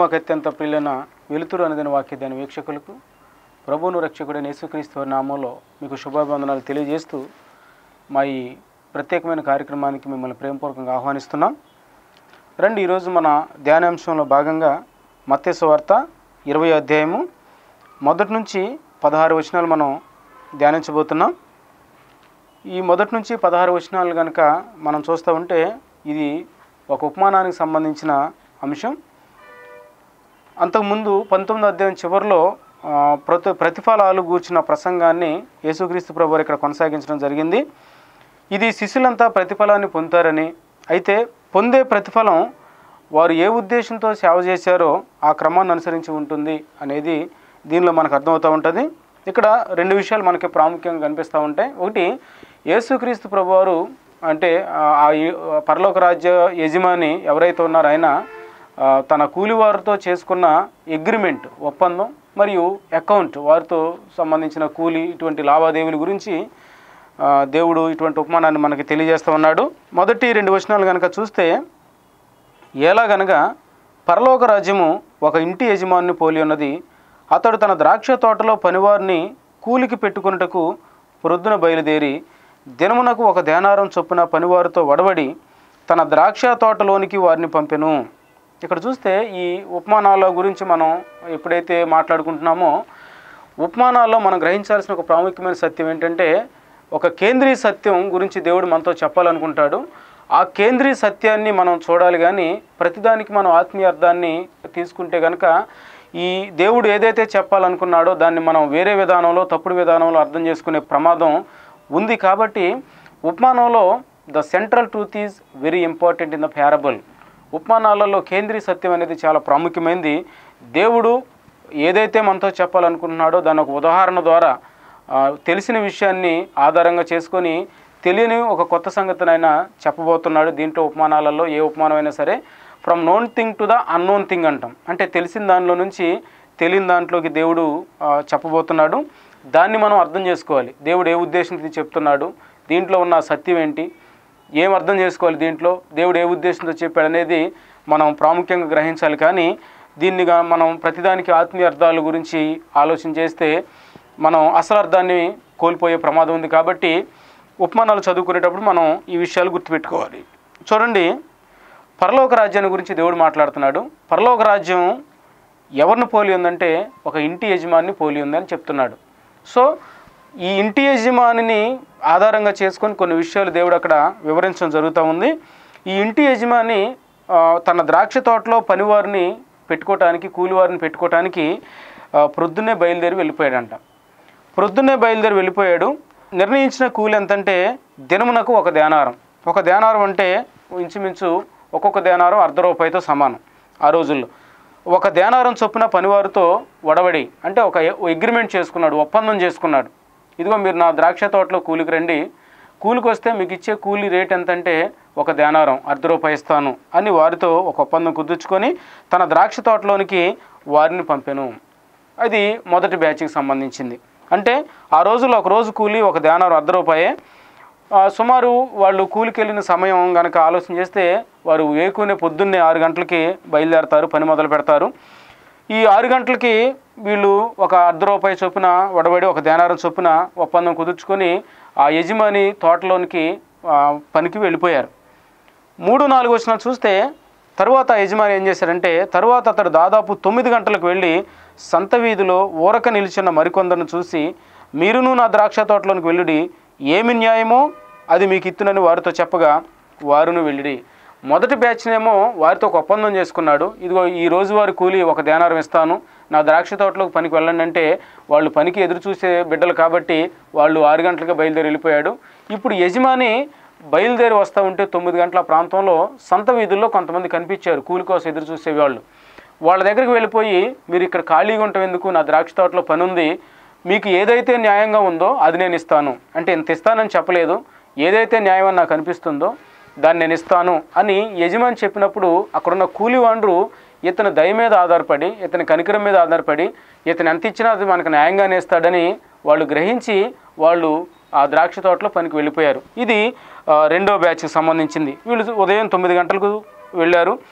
మాకు అత్యంత ప్రియులైన వెలుతురు అనేదని వాక్యదాని వీక్షకులకు ప్రభువును రక్షకుడైన యేసుక్రీస్తు వారి నామంలో మీకు శుభాభివందనాలు తెలియజేస్తూ మా ఈ ప్రత్యేకమైన కార్యక్రమానికి మిమ్మల్ని ప్రేమపూర్వకంగా ఆహ్వానిస్తున్నాం రండి ఈరోజు మన ధ్యానాంశంలో భాగంగా మత్తేసు వార్త ఇరవై అధ్యాయము మొదటి నుంచి పదహారు వచనాలు మనం ధ్యానించబోతున్నాం ఈ మొదటి నుంచి పదహారు వచనాలు కనుక మనం చూస్తూ ఉంటే ఇది ఒక ఉపమానానికి సంబంధించిన అంశం అంతకుముందు పంతొమ్మిదో అధ్యాయం చివరిలో ఆ, ప్రతి ప్రతిఫలాలు గూర్చిన ప్రసంగాన్ని యేసుక్రీస్తు ప్రభు వారు ఇక్కడ కొనసాగించడం జరిగింది ఇది శిష్యులంతా ప్రతిఫలాన్ని పొందుతారని అయితే పొందే ప్రతిఫలం వారు ఏ ఉద్దేశంతో సేవ చేశారో ఆ క్రమాన్ని అనుసరించి ఉంటుంది అనేది దీనిలో మనకు అర్థమవుతూ ఉంటుంది ఇక్కడ రెండు విషయాలు మనకి ప్రాముఖ్యంగా కనిపిస్తూ ఉంటాయి ఒకటి యేసుక్రీస్తు ప్రభువారు అంటే ఆ ఆ ఈ- పరలోక రాజ్య యజమాని ఎవరైతే ఉన్నారో ఆయన ఆ, తన కూలివారితో చేసుకున్న అగ్రిమెంట్ ఒప్పందం మరియు అకౌంట్ వారితో సంబంధించిన కూలి ఇటువంటి లావాదేవీల గురించి ఆ, దేవుడు ఇటువంటి ఉపమానాన్ని మనకి తెలియజేస్తూ ఉన్నాడు మొదటి రెండు వచనాలు కనుక చూస్తే ఎలాగనగా పరలోక రాజ్యము ఒక ఇంటి యజమాని పోలి ఉన్నది అతడు తన ద్రాక్ష తోటలో పనివారిని కూలికి పెట్టుకున్నటకు ప్రొద్దున బయలుదేరి దినమునకు ఒక ధ్యానారం చొప్పున పనివారితో వడబడి తన ద్రాక్ష తోటలోనికి వారిని పంపెను ఇక్కడ చూస్తే ఈ ఉపమానాల గురించి మనం ఎప్పుడైతే మాట్లాడుకుంటున్నామో ఉపమానాల్లో మనం గ్రహించాల్సిన ఒక ప్రాముఖ్యమైన సత్యం ఏంటంటే ఒక కేంద్రీయ సత్యం గురించి దేవుడు మనతో చెప్పాలనుకుంటాడు ఆ కేంద్రీయ సత్యాన్ని మనం చూడాలి కానీ ప్రతిదానికి మనం ఆత్మీయ అర్థాన్ని తీసుకుంటే కనుక ఈ దేవుడు ఏదైతే చెప్పాలనుకున్నాడో దాన్ని మనం వేరే విధానంలో తప్పుడు విధానంలో అర్థం చేసుకునే ప్రమాదం ఉంది కాబట్టి ఉపమానంలో the central truth is very important in the parable ఉపమానాలలో కేంద్రీయ సత్యం అనేది చాలా ప్రాముఖ్యమైనది దేవుడు ఏదైతే మనతో చెప్పాలనుకుంటున్నాడో దాని ఒక ఉదాహరణ ద్వారా ఆ, తెలిసిన విషయాన్ని ఆధారంగా చేసుకొని తెలియని ఒక కొత్త సంగతిని ఆయన చెప్పబోతున్నాడు దీంట్లో ఉపమానాలలో ఏ ఉపమానమైనా సరే from known thing to the unknown thing అంటాం అంటే తెలిసిన దానిలో నుంచి తెలియని దాంట్లోకి దేవుడు ఆ, చెప్పబోతున్నాడు దాన్ని మనం అర్థం చేసుకోవాలి దేవుడు ఏ ఉద్దేశంతో ఇది చెప్తున్నాడు దీంట్లో ఉన్న సత్యం ఏంటి ఏం అర్థం చేసుకోవాలి దీంట్లో దేవుడు ఏ ఉద్దేశంతో చెప్పాడు అనేది మనం ప్రాముఖ్యంగా గ్రహించాలి కానీ దీన్నిగా మనం ప్రతిదానికి ఆత్మీయ అర్థాల గురించి ఆలోచన చేస్తే మనం అసలు అర్థాన్ని కోల్పోయే ప్రమాదం ఉంది కాబట్టి ఉపమానాలు చదువుకునేటప్పుడు మనం ఈ విషయాలు గుర్తుపెట్టుకోవాలి చూడండి పరలోక రాజ్యాన్ని గురించి దేవుడు మాట్లాడుతున్నాడు పరలోక రాజ్యం ఎవరిని పోలి ఉందంటే ఒక ఇంటి యజమాని పోలి ఉందని చెప్తున్నాడు సో ఈ ఇంటి యజమానిని ఆధారంగా చేసుకొని కొన్ని విషయాలు దేవుడు అక్కడ వివరించడం జరుగుతూ ఉంది ఈ ఇంటి యజమాని ఆ, తన ద్రాక్ష తోటలో పనివారిని పెట్టుకోవటానికి కూలివారిని పెట్టుకోవటానికి ఆ, ప్రొద్దున్నే బయలుదేరి వెళ్ళిపోయాడంట ప్రొద్దున్నే బయలుదేరి వెళ్ళిపోయాడు నిర్ణయించిన కూలి ఎంతంటే దినమునకు ఒక ధ్యానారం ఒక ధ్యానారం అంటే ఇంచుమించు ఒక్కొక్క ధ్యానారం అర్ధ రూపాయితో సమానం ఆ రోజుల్లో ఒక ధ్యానారం చొప్పున పనివారితో వడబడి అంటే ఒక అగ్రిమెంట్ చేసుకున్నాడు ఒప్పందం చేసుకున్నాడు ఇదిగో మీరు నా ద్రాక్ష తోటలో కూలికి రండి కూలికి వస్తే మీకు ఇచ్చే కూలి రేట్ ఎంతంటే ఒక ధ్యానారం అర్ధ రూపాయి ఇస్తాను అని వారితో ఒక ఒప్పందం కుదుర్చుకొని తన ద్రాక్ష తోటలోనికి వారిని పంపాను అది మొదటి బ్యాచ్కి సంబంధించింది అంటే ఆ రోజుల్లో ఒక రోజు కూలి ఒక ధ్యానారం అర్ధ రూపాయే ఆ, సుమారు వాళ్ళు కూలికి వెళ్ళిన సమయం కనుక ఆలోచన చేస్తే వారు వేకునే పొద్దున్నే ఆరు గంటలకి బయలుదేరతారు పని మొదలు పెడతారు ఈ ఆరు గంటలకి వీళ్ళు ఒక అర్ధ రూపాయి చొప్పున వడబడి ఒక ధ్యానారం చొప్పున ఒప్పందం కుదుర్చుకొని ఆ యజమాని తోటలోనికి ఆ, పనికి వెళ్ళిపోయారు మూడు నాలుగు వచ్చిన చూస్తే తరువాత ఆ యజమాని ఏం చేశారంటే తరువాత అతడు దాదాపు తొమ్మిది గంటలకు వెళ్ళి సంత వీధిలో ఊరక నిలిచిన మరికొందరిని చూసి మీరును నా ద్రాక్ష తోటలోనికి వెళ్ళుడి ఏమి న్యాయమో అది మీకు ఇత్తునని వారితో చెప్పగా వారును వెళ్ళిడి మొదటి బ్యాచ్నేమో వారితో ఒక ఒప్పందం చేసుకున్నాడు ఇదిగో ఈ రోజు వారి కూలి ఒక ధ్యానారం ఇస్తాను నా ద్రాక్ష తోటలోకి పనికి వెళ్ళండి అంటే వాళ్ళు పనికి ఎదురు చూసే బిడ్డలు కాబట్టి వాళ్ళు ఆరు గంటలకు బయలుదేరి వెళ్ళిపోయాడు ఇప్పుడు యజమాని బయలుదేరి వస్తూ ఉంటే తొమ్మిది గంటల ప్రాంతంలో సంత వీధుల్లో కొంతమంది కనిపించారు కూలి కోసం ఎదురు చూసేవాళ్ళు వాళ్ళ దగ్గరికి వెళ్ళిపోయి మీరు ఇక్కడ ఖాళీగా ఉండటం ఎందుకు నా ద్రాక్ష తోటలో పని ఉంది మీకు ఏదైతే న్యాయంగా ఉందో అది నేను ఇస్తాను అంటే ఇంత ఇస్తానని చెప్పలేదు ఏదైతే న్యాయం అని నాకు అనిపిస్తుందో దాన్ని నేను ఇస్తాను అని యజమాని చెప్పినప్పుడు అక్కడున్న కూలి వాండ్రు ఇతని దయ మీద ఆధారపడి ఇతని కనికరం మీద ఆధారపడి ఇతను ఎంత ఇచ్చినా అది మనకు న్యాయంగానే ఇస్తాడని వాళ్ళు గ్రహించి వాళ్ళు ఆ ద్రాక్ష తోటలో పనికి వెళ్ళిపోయారు ఇది ఆ, రెండో బ్యాచ్కి సంబంధించింది వీళ్ళు ఉదయం తొమ్మిది గంటలకు వెళ్ళారు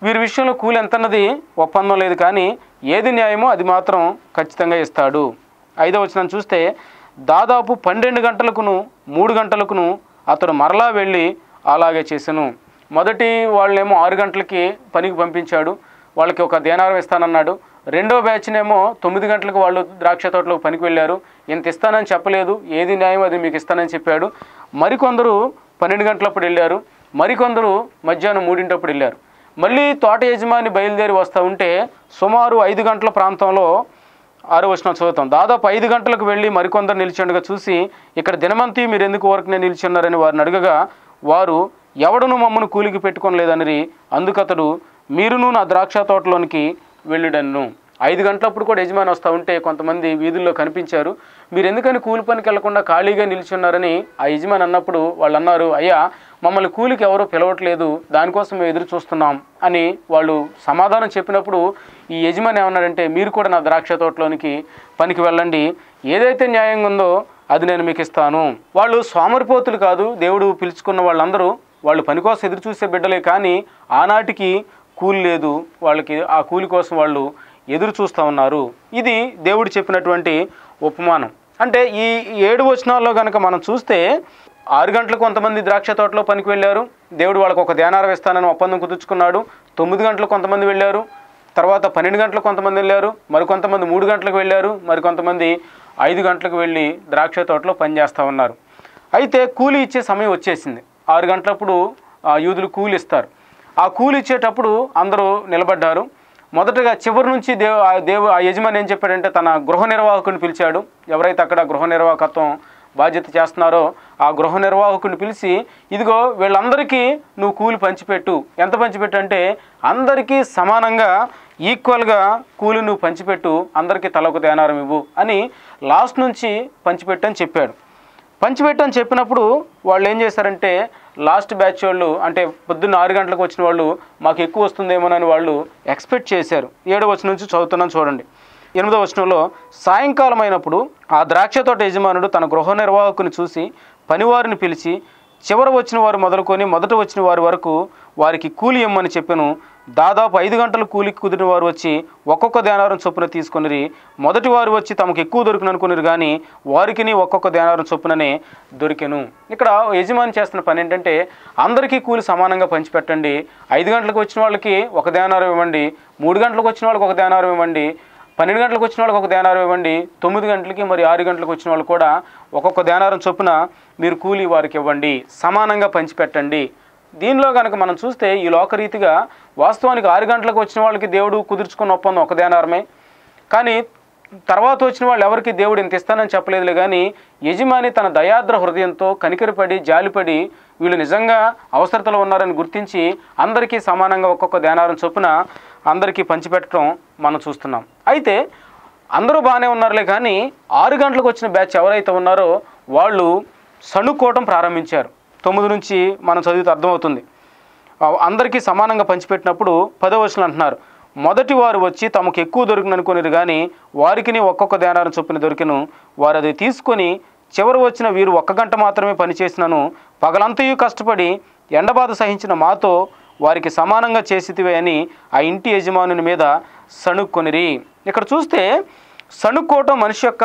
వీరి విషయంలో కూలి ఎంతన్నది ఒప్పందం లేదు కానీ ఏది న్యాయమో అది మాత్రం ఖచ్చితంగా ఇస్తాడు ఐదో వచనం చూస్తే దాదాపు పన్నెండు గంటలకును మూడు గంటలకును అతడు మరలా వెళ్ళి అలాగే చేసెను మొదటి వాళ్ళేమో ఆరు గంటలకి పనికి పంపించాడు వాళ్ళకి ఒక దేనారం ఇస్తానన్నాడు రెండో బ్యాచ్నేమో తొమ్మిది గంటలకు వాళ్ళు ద్రాక్ష తోటలో పనికి వెళ్ళారు ఇంత ఇస్తానని చెప్పలేదు ఏది న్యాయం అది మీకు ఇస్తానని చెప్పాడు మరికొందరు పన్నెండు గంటలప్పుడు వెళ్ళారు మరికొందరు మధ్యాహ్నం మూడింటప్పుడు వెళ్ళారు మళ్ళీ తోట యజమాని బయలుదేరి వస్తూ ఉంటే సుమారు ఐదు గంటల ప్రాంతంలో ఆరో వచనం చదువుతాం దాదాపు ఐదు గంటలకు వెళ్ళి మరికొందరు నిలిచిండగా చూసి ఇక్కడ దినమంతి మీరు ఎందుకు వరకునే నిలిచున్నారని వారిని అడగగా వారు ఎవడను మమ్మను కూలికి పెట్టుకోలేదనిరి అందుకతడు మీరును నా ద్రాక్ష తోటలోనికి వెళ్ళుడన్ను ఐదు గంటలప్పుడు కూడా యజమాని వస్తూ ఉంటే కొంతమంది వీధుల్లో కనిపించారు మీరు ఎందుకని కూలి పనికి వెళ్లకుండా ఖాళీగా నిల్చున్నారని ఆ యజమాని అన్నప్పుడు వాళ్ళు అన్నారు అయ్యా మమ్మల్ని కూలికి ఎవరో పిలవట్లేదు దానికోసం మేము ఎదురు చూస్తున్నాం అని వాళ్ళు సమాధానం చెప్పినప్పుడు ఈ యజమాని ఏమన్నాడంటే మీరు కూడా నా ద్రాక్ష తోటలోనికి పనికి వెళ్ళండి ఏదైతే న్యాయంగా ఉందో అది నేను మీకు ఇస్తాను వాళ్ళు సోమరిపోతులు కాదు దేవుడు పిలుచుకున్న వాళ్ళందరూ వాళ్ళు పని కోసం ఎదురు చూసే బిడ్డలే కానీ ఆనాటికి కూలి లేదు వాళ్ళకి ఆ కూలి కోసం వాళ్ళు ఎదురు చూస్తూ ఉన్నారు ఇది దేవుడు చెప్పినటువంటి ఉపమానం అంటే ఈ ఏడు వచనాల్లో కనుక మనం చూస్తే ఆరు గంటలకు కొంతమంది ద్రాక్ష తోటలో పనికి వెళ్ళారు దేవుడు వాళ్ళకు ఒక ధ్యానారం ఇస్తానని ఒప్పందం కుదుర్చుకున్నాడు తొమ్మిది గంటలకు కొంతమంది వెళ్ళారు తర్వాత పన్నెండు గంటలకు కొంతమంది వెళ్ళారు మరికొంతమంది మూడు గంటలకు వెళ్ళారు మరికొంతమంది ఐదు గంటలకు వెళ్ళి ద్రాక్ష తోటలో పనిచేస్తూ ఉన్నారు అయితే కూలి ఇచ్చే సమయం వచ్చేసింది ఆరు గంటలప్పుడు ఆ యూదులు కూలి ఇస్తారు ఆ కూలి ఇచ్చేటప్పుడు అందరూ నిలబడ్డారు మొదటగా చివరి నుంచి దేవు ఆ దేవు ఆ యజమాని ఏం చెప్పాడంటే తన గృహ నిర్వాహకుని పిలిచాడు ఎవరైతే అక్కడ గృహ నిర్వాహకత్వం బాధ్యత చేస్తున్నారో ఆ గృహ నిర్వాహకుని పిలిచి ఇదిగో వీళ్ళందరికీ నువ్వు కూలి పంచిపెట్టు ఎంత పంచిపెట్టు అంటే అందరికీ సమానంగా ఈక్వల్గా కూలి నువ్వు పంచిపెట్టు అందరికీ తలకు దేనారం ఇవ్వు అని లాస్ట్ నుంచి పంచిపెట్టు అని చెప్పాడు పంచిపెట్టని చెప్పినప్పుడు వాళ్ళు ఏం చేశారంటే లాస్ట్ బ్యాచ్ వాళ్ళు అంటే పొద్దున్న ఆరు గంటలకు వచ్చిన వాళ్ళు మాకు ఎక్కువ వస్తుందేమోనని వాళ్ళు ఎక్స్పెక్ట్ చేశారు ఏడో వచనం నుంచి చదువుతున్నాను చూడండి ఎనిమిదో వచనంలో సాయంకాలం అయినప్పుడు ఆ ద్రాక్ష తోట యజమానుడు తన గృహ నిర్వాహకుని చూసి పనివారిని పిలిచి చివర వచ్చిన వారు మొదలుకొని మొదట వచ్చిన వారి వరకు వారికి కూలి ఇమ్మని చెప్పాను దాదాపు ఐదు గంటలు కూలికి కుదిరిన వారు వచ్చి ఒక్కొక్క దేనారం చొప్పున తీసుకొనిరి మొదటి వారు వచ్చి తమకు ఎక్కువ దొరికిన అనుకున్నారు కానీ వారికి ఒక్కొక్క దేనారం చొప్పుననే దొరికెను ఇక్కడ యజమాని చేస్తున్న పని ఏంటంటే అందరికీ కూలి సమానంగా పంచిపెట్టండి ఐదు గంటలకు వచ్చిన వాళ్ళకి ఒక దేనారం ఇవ్వండి మూడు గంటలకు వచ్చిన వాళ్ళకి ఒక దేనారం ఇవ్వండి పన్నెండు గంటలకు వచ్చిన వాళ్ళకి ఒక దేనారం ఇవ్వండి తొమ్మిది గంటలకి మరి ఆరు గంటలకు వచ్చిన వాళ్ళు కూడా ఒక్కొక్క దేనారం చొప్పున మీరు కూలి వారికి ఇవ్వండి సమానంగా పంచిపెట్టండి దీనిలో కనుక మనం చూస్తే ఈ లోకరీతిగా వాస్తవానికి ఆరు గంటలకు వచ్చిన వాళ్ళకి దేవుడు కుదుర్చుకున్న ఒప్పందం ఒక దేనారమే కానీ తర్వాత వచ్చిన వాళ్ళు ఎవరికి దేవుడు ఇంత ఇస్తానని చెప్పలేదులే కానీ యజమాని తన దయాద్ర హృదయంతో కనికరపడి జాలిపడి వీళ్ళు నిజంగా అవసరతలో ఉన్నారని గుర్తించి అందరికీ సమానంగా ఒక్కొక్క ధ్యానారం చొప్పున అందరికీ పంచిపెట్టడం మనం చూస్తున్నాం అయితే అందరూ బాగానే ఉన్నారులే కానీ ఆరు గంటలకు వచ్చిన బ్యాచ్ ఎవరైతే ఉన్నారో వాళ్ళు సణుక్కోవటం ప్రారంభించారు తొమ్మిది నుంచి మనం చదివితే అర్థమవుతుంది ఆ, అందరికీ సమానంగా పంచిపెట్టినప్పుడు పదవచనం అంటున్నారు మొదటి వారు వచ్చి తమకు ఎక్కువ దొరికిన అనుకునేది కానీ వారికి ఒక్కొక్క ధ్యానారం చొప్పున దొరికిను వారు అది తీసుకొని చివరి వచ్చిన వీరు ఒక్క గంట మాత్రమే పనిచేసినను పగలంతయు కష్టపడి ఎండబాధ సహించిన మాతో వారికి సమానంగా చేసితివే అని ఆ ఇంటి యజమానుని మీద సణుక్కొనిరి ఇక్కడ చూస్తే సణుక్కోవటం మనిషి యొక్క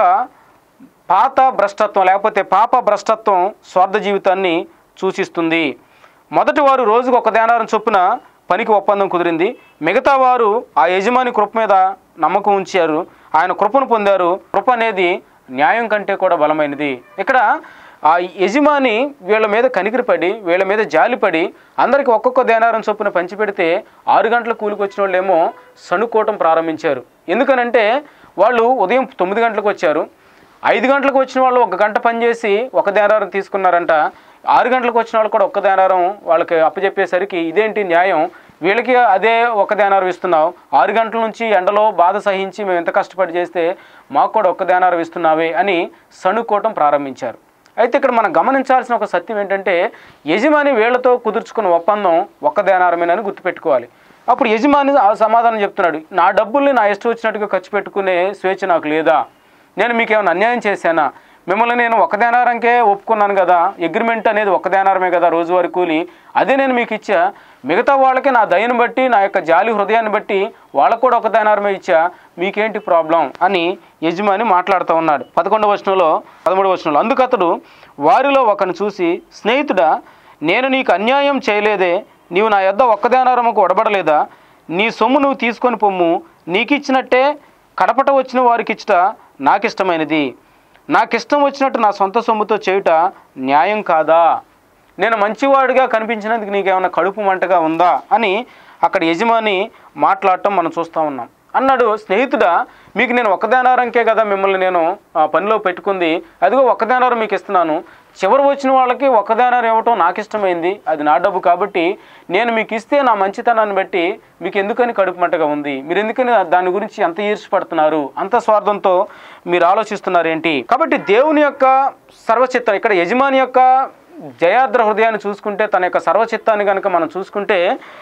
పాత భ్రష్టత్వం లేకపోతే పాప భ్రష్టత్వం స్వార్థ జీవితాన్ని సూచిస్తుంది మొదటి వారు రోజుకు ఒక ధ్యానారం చొప్పున పనికి ఒప్పందం కుదిరింది మిగతా వారు ఆ యజమాని కృప మీద నమ్మకం ఉంచారు ఆయన కృపను పొందారు కృప అనేది న్యాయం కంటే కూడా బలమైనది ఇక్కడ ఆ యజమాని వీళ్ళ మీద కనికిరిపడి వీళ్ళ మీద జాలిపడి అందరికీ ఒక్కొక్క ధ్యానారం చొప్పున పంచిపెడితే ఆరు గంటల కూలికి వచ్చిన వాళ్ళేమో సణుక్కోవటం ప్రారంభించారు ఎందుకనంటే వాళ్ళు ఉదయం తొమ్మిది గంటలకు వచ్చారు ఐదు గంటలకు వచ్చిన వాళ్ళు ఒక గంట పనిచేసి ఒక దేనారం తీసుకున్నారంట ఆరు గంటలకు వచ్చిన వాళ్ళు కూడా ఒక్క దేనారం వాళ్ళకి అప్పచెప్పేసరికి ఇదేంటి న్యాయం వీళ్ళకి అదే ఒక దేనారం ఇస్తున్నావు ఆరు గంటల నుంచి ఎండలో బాధ సహించి మేము ఎంత కష్టపడి చేస్తే మాకు కూడా ఒక్క దేనారం ఇస్తున్నావే అని సణుక్కోవటం ప్రారంభించారు అయితే ఇక్కడ మనం గమనించాల్సిన ఒక సత్యం ఏంటంటే యజమాని వీళ్ళతో కుదుర్చుకున్న ఒప్పందం ఒక్క దేనారమేనని గుర్తుపెట్టుకోవాలి అప్పుడు యజమాని ఆ సమాధానం చెప్తున్నాడు నా డబ్బుల్ని నా ఇష్టం వచ్చినట్టుగా ఖర్చు పెట్టుకునే స్వేచ్ఛ నాకు లేదా నేను మీకు ఏమైనా అన్యాయం చేశానా మిమ్మల్ని నేను ఒక దేనారంకే ఒప్పుకున్నాను కదా అగ్రిమెంట్ అనేది ఒక దేనారమే కదా రోజువారీ కూలి అదే నేను మీకు ఇచ్చా మిగతా వాళ్ళకి నా దయను బట్టి నా యొక్క జాలి హృదయాన్ని బట్టి వాళ్ళకు కూడా ఒక దేనారమే ఇచ్చా మీకేంటి ప్రాబ్లం అని యజమాని మాట్లాడుతూ ఉన్నాడు పదకొండవ వచనంలో పదమూడవ వచనంలో అందుకు అతడు వారిలో ఒకరిని చూసి స్నేహితుడా నేను నీకు అన్యాయం చేయలేదే నీవు నా యొద్ద ఒక్కదేనారముకు ఒడబడలేదా నీ సొమ్ము నువ్వు తీసుకొని పొమ్ము నీకిచ్చినట్టే కడపట వచ్చిన వారికి ఇచ్చుట నాకిష్టమైనది నాకిష్టం వచ్చినట్టు నా సొంత సొమ్ముతో చేయుట న్యాయం కాదా నేను మంచివాడిగా కనిపించినందుకు నీకేమైనా కడుపు మంటగా ఉందా అని అక్కడ యజమాని మాట్లాడటం మనం చూస్తూ ఉన్నాం అన్నాడు స్నేహితుడా మీకు నేను ఒక్కదేనారంకే కదా మిమ్మల్ని నేను ఆ పనిలో పెట్టుకుంది అదిగో ఒక్కదేనారం మీకు ఇస్తున్నాను చివరి వచ్చిన వాళ్ళకి ఒక్కదేనారం ఇవ్వటం నాకు ఇష్టమైంది అది నా డబ్బు కాబట్టి నేను మీకు ఇస్తే నా మంచితనాన్ని బట్టి మీకు ఎందుకని కడుపు మంటగా ఉంది మీరు ఎందుకని దాని గురించి అంత ఈర్ష్పడుతున్నారు అంత స్వార్థంతో మీరు ఆలోచిస్తున్నారు ఏంటి కాబట్టి దేవుని యొక్క సర్వచిత్తం ఇక్కడ యజమాని యొక్క జయాద్ర హృదయాన్ని చూసుకుంటే తన యొక్క సర్వచిత్తాన్ని కనుక మనం చూసుకుంటే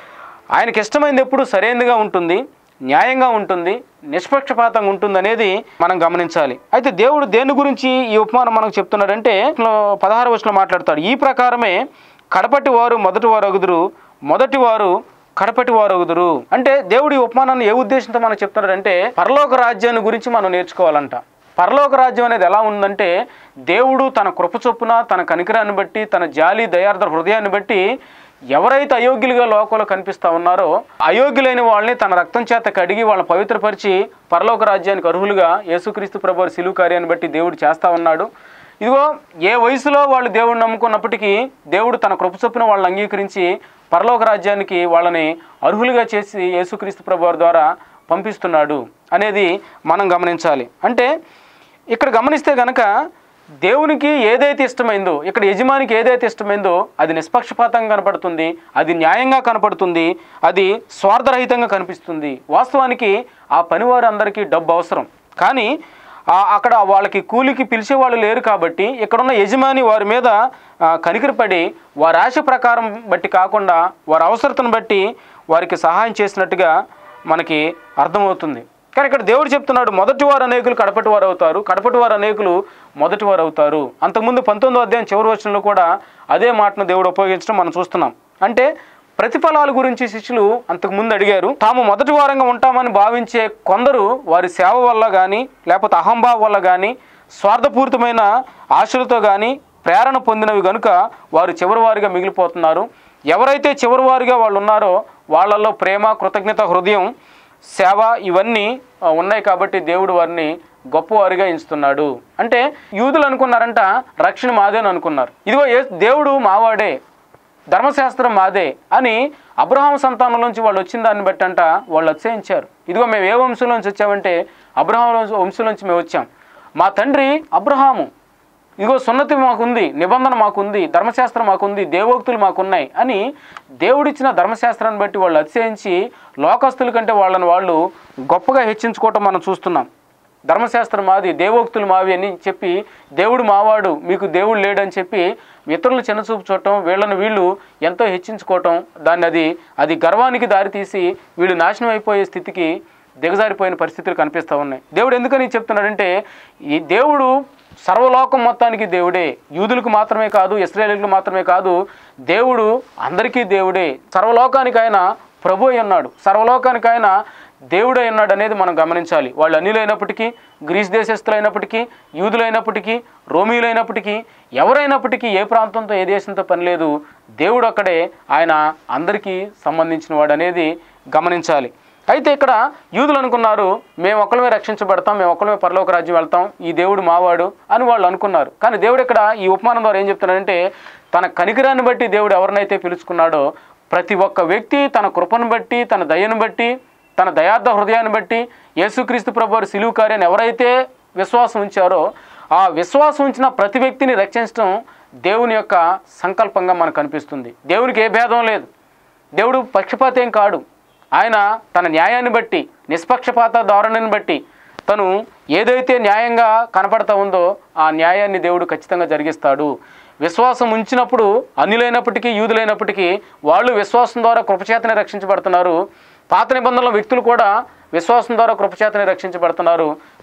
ఆయనకి ఇష్టమైనది ఎప్పుడు సరైనదిగా ఉంటుంది న్యాయంగా ఉంటుంది నిష్పక్షపాతంగా ఉంటుంది అనేది మనం గమనించాలి అయితే దేవుడు దేని గురించి ఈ ఉపమానం మనకు చెప్తున్నాడంటే పదహారు వర్షంలో మాట్లాడతాడు ఈ ప్రకారమే కడపటి వారు మొదటి వారు అగుదురు మొదటి వారు కడపటి వారు అగుదురు అంటే దేవుడు ఈ ఉపమానాన్ని ఏ ఉద్దేశంతో మనకు చెప్తున్నాడంటే పరలోక రాజ్యాన్ని గురించి మనం నేర్చుకోవాలంట పరలోక రాజ్యం అనేది ఎలా ఉందంటే దేవుడు తన కృప చొప్పున తన కనికరాన్ని బట్టి తన జాలి దయార్థ హృదయాన్ని బట్టి ఎవరైతే అయోగ్యులుగా లోకంలో కనిపిస్తా ఉన్నారో అయోగ్యులైన వాళ్ళని తన రక్తం చేత కడిగి వాళ్ళని పవిత్రపరిచి పరలోక రాజ్యానికి అర్హులుగా యేసుక్రీస్తు ప్రభు సిలువు కార్యాన్ని బట్టి దేవుడు చేస్తా ఉన్నాడు ఇదిగో ఏ వయసులో వాళ్ళు దేవుడిని నమ్ముకున్నప్పటికీ దేవుడు తన కృప చొప్పున వాళ్ళని అంగీకరించి పరలోక రాజ్యానికి వాళ్ళని అర్హులుగా చేసి యేసుక్రీస్తు ప్రభు వారి ద్వారా పంపిస్తున్నాడు అనేది మనం గమనించాలి అంటే ఇక్కడ గమనిస్తే గనక దేవునికి ఏదైతే ఇష్టమైందో ఇక్కడ యజమానికి ఏదైతే ఇష్టమైందో అది నిష్పక్షపాతంగా కనపడుతుంది అది న్యాయంగా కనపడుతుంది అది స్వార్థరహితంగా కనిపిస్తుంది వాస్తవానికి ఆ పనివారు అందరికీ డబ్బు అవసరం కానీ ఆ- అక్కడ వాళ్ళకి కూలికి పిలిచే వాళ్ళు లేరు కాబట్టి ఇక్కడున్న యజమాని వారి మీద ఆ, కనికరపడి వారి ఆశ ప్రకారం బట్టి కాకుండా వారి అవసరతను బట్టి వారికి సహాయం చేసినట్టుగా మనకి అర్థమవుతుంది కానీ ఇక్కడ దేవుడు చెప్తున్నాడు మొదటి వారు అనేకులు కడపటి వారు అవుతారు కడపటి వారు అనేకులు మొదటి వారు అవుతారు అంతకుముందు పంతొమ్మిదో అధ్యాయం చివరి వచనంలో కూడా అదే మాటను దేవుడు ఉపయోగించడం మనం చూస్తున్నాం అంటే ప్రతిఫలాల గురించి శిష్యులు అంతకుముందు అడిగారు తాము మొదటి వారంగా ఉంటామని భావించే కొందరు వారి సేవ వల్ల కానీ లేకపోతే అహంభావం వల్ల కానీ స్వార్థపూరితమైన ఆశలతో కానీ ప్రేరణ పొందినవి కనుక వారు చివరి వారిగా మిగిలిపోతున్నారు ఎవరైతే చివరి వారిగా వాళ్ళు ఉన్నారో వాళ్ళల్లో ప్రేమ కృతజ్ఞత హృదయం సేవ ఇవన్నీ ఆ, ఉన్నాయి కాబట్టి దేవుడు వారిని గొప్పవారిగా ఎంచుతున్నాడు అంటే యూదులు అనుకున్నారంట రక్షణ మాదే అని అనుకున్నారు ఇదిగో ఏ దేవుడు మావాడే ధర్మశాస్త్రం మాదే అని అబ్రహాం సంతానం నుంచి వాళ్ళు వచ్చిన దాన్ని బట్టి అంట వాళ్ళు అతిశయించారు ఇదిగో మేము ఏ వంశం నుంచి వచ్చామంటే అబ్రహాం వంశ- వంశం నుంచి మేము వచ్చాం మా తండ్రి అబ్రహాము ఇదిగో సున్నతి మాకుంది నిబంధన మాకుంది ధర్మశాస్త్రం మాకుంది దేవోక్తులు మాకున్నాయి అని దేవుడిచ్చిన ధర్మశాస్త్రాన్ని బట్టి వాళ్ళు అతిశయించి లోకస్తుల కంటే వాళ్ళని వాళ్ళు గొప్పగా హెచ్చించుకోవటం మనం చూస్తున్నాం ధర్మశాస్త్రం మాది దేవోక్తులు మావి అని చెప్పి దేవుడు మావాడు మీకు దేవుడు లేడని చెప్పి ఇతరులు చిన్నచూపు చూడటం వీళ్ళని వీళ్ళు ఎంతో హెచ్చించుకోవటం దాన్ని అది అది గర్వానికి దారితీసి వీళ్ళు నాశనం అయిపోయే స్థితికి దిగజారిపోయిన పరిస్థితులు కనిపిస్తూ ఉన్నాయి దేవుడు ఎందుకని చెప్తున్నాడంటే ఈ దేవుడు సర్వలోకం మొత్తానికి దేవుడే యూదులకు మాత్రమే కాదు ఇస్రాయేలీలకు మాత్రమే కాదు దేవుడు అందరికీ దేవుడే సర్వలోకానికి ఆయన ప్రభు అయి ఉన్నాడు సర్వలోకానికి ఆయన దేవుడై ఉన్నాడు అనేది మనం గమనించాలి వాళ్ళు అన్యులైనప్పటికీ గ్రీస్ దేశస్తులైనప్పటికీ యూదులైనప్పటికీ రోమియులైనప్పటికీ ఎవరైనప్పటికీ ఏ ప్రాంతంతో ఏ దేశంతో పని లేదు దేవుడు అక్కడే ఆయన అందరికీ సంబంధించిన వాడు అనేది గమనించాలి అయితే ఇక్కడ యూదులు అనుకున్నారు మేము ఒక్కలమే రక్షించబడతాం మేము ఒక్కలమే పరలోక రాజ్యం వెళ్తాం ఈ దేవుడు మావాడు అని వాళ్ళు అనుకున్నారు కానీ దేవుడు ఇక్కడ ఈ ఉపమానం ద్వారా ఏం చెప్తున్నాడంటే తన కనికరాన్ని బట్టి దేవుడు ఎవరినైతే పిలుచుకున్నాడో ప్రతి ఒక్క వ్యక్తి తన కృపను బట్టి తన దయను బట్టి తన దయార్థ హృదయాన్ని బట్టి యేసుక్రీస్తు ప్రభు వారి సిలువు కార్యాన్ని ఎవరైతే విశ్వాసం ఉంచారో ఆ విశ్వాసం ఉంచిన ప్రతి వ్యక్తిని రక్షించడం దేవుని యొక్క సంకల్పంగా మనకు కనిపిస్తుంది దేవునికి ఏ భేదం లేదు దేవుడు పక్షపాతం కాడు ఆయన తన న్యాయాన్ని బట్టి నిష్పక్షపాత ధోరణిని బట్టి తను ఏదైతే న్యాయంగా కనపడతా ఉందో ఆ న్యాయాన్ని దేవుడు ఖచ్చితంగా జరిగిస్తాడు విశ్వాసం ఉంచినప్పుడు అన్యులైనప్పటికీ యూదులైనప్పటికీ వాళ్ళు విశ్వాసం ద్వారా కృపచేతనే రక్షించబడుతున్నారు పాత నిబంధనల వ్యక్తులు కూడా విశ్వాసం ద్వారా కృపచేతనే రక్షించబడుతున్నారు